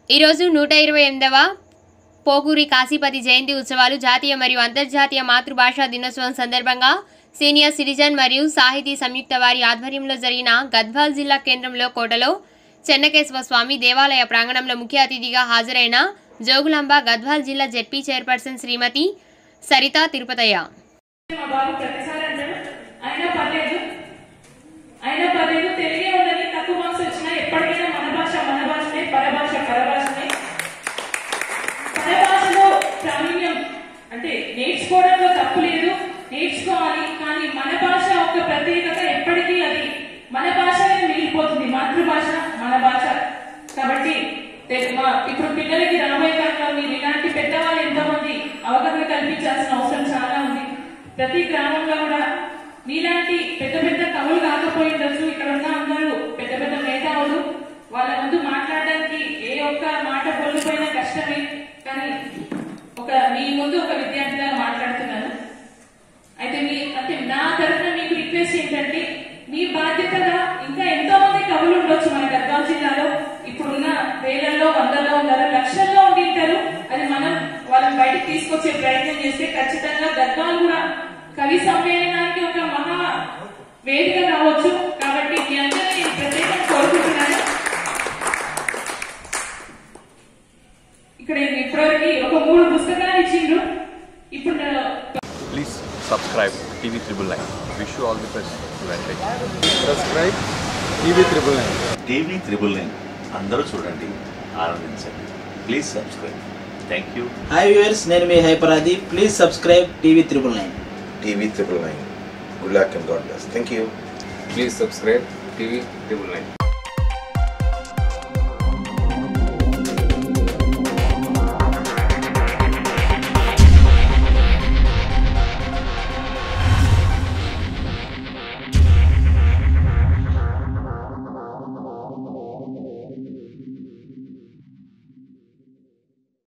ఈరోజు నూట ఇరవై ఎనిమిదవ పోకూరి కాశీపతి జయంతి ఉత్సవాలు జాతీయ మరియు అంతర్జాతీయ మాతృభాషా దినోత్సవం సందర్భంగా సీనియర్ సిటిజన్ మరియు సాహితీ సంయుక్త వారి ఆధ్వర్యంలో జరిగిన గద్వాల్ జిల్లా కేంద్రంలో కోటలో చెన్నకేశవ స్వామి దేవాలయ ప్రాంగణంలో ముఖ్య అతిథిగా హాజరైన జోగులాంబ గద్వాల్ జిల్లా జెడ్పీ చైర్పర్సన్ శ్రీమతి సరిత తిరుపతయ్య మా బాబు ప్రతిసారి అంటాడు అయినా పర్లేదు అయినా పర్లేదు తెలుగే ఉండని తక్కువ మార్క్స్ వచ్చినా ఎప్పటికైనా మన భాష మన భాషనే పరభాష పరభాషనే పరభాషలో ప్రావీణ్యం అంటే నేర్చుకోవడంలో తప్పు లేదు నేర్చుకోవాలి కానీ మన భాష ఒక ప్రత్యేకత ఎప్పటికీ అది మన భాషనే మిగిలిపోతుంది మాతృభాష మన భాష కాబట్టి తెలు- మా ఇప్పుడు పిల్లలకి రాబోయే కాలంలో మీరు ఇలాంటి పెద్దవాళ్ళు ఎంతో మంది అవగాహన కల్పించాల్సిన అవసరం చాలా ఉంది ప్రతి గ్రామంలో కూడా మీలాంటి పెద్ద పెద్ద కవులు కాకపోయి ఉండొచ్చు ఇక్కడ ఉన్న అందరూ పెద్ద పెద్ద మేధావులు వాళ్ళ ముందు మాట్లాడడానికి ఏ ఒక్క మాట పొల్లిపోయినా కష్టమే కానీ ఒక మీ ముందు ఒక విద్యార్థిగా మాట్లాడుతున్నాను అయితే మీ అంటే నా తరఫున మీకు రిక్వెస్ట్ ఏంటంటే మీ బాధ్యతగా ఇంకా ఎంతో మంది కవులు ఉండొచ్చు మన గద్వాల జిల్లాలో ఇప్పుడున్న వేలల్లో వందల్లో ఉన్నారు లక్షల్లో ఉండింటారు అది మనం వాళ్ళని బయటకు తీసుకొచ్చే ప్రయత్నం చేస్తే ఖచ్చితంగా గద్వాలు కూడా కవి సమ్మేళనానికి ఒక మహా వేదిక కావచ్చు కాబట్టి మీ అందరినీ నేను ప్రత్యేకంగా కోరుకుంటున్నాను ఇక్కడ ఇప్పటివరకు ఒక మూడు పుస్తకాలు ఇచ్చిండ్రు ఇప్పుడు నా- Please subscribe TV Triple Nine. Wish you all the best. Advantage. Subscribe TV triple nine TV triple nine అందరూ చూడండి ఆనందించండి please subscribe thank you hi viewers నేను మీ హైపరాది please subscribe TV triple nine TV triple nine. Good luck and God bless. Thank you. Please subscribe TV triple nine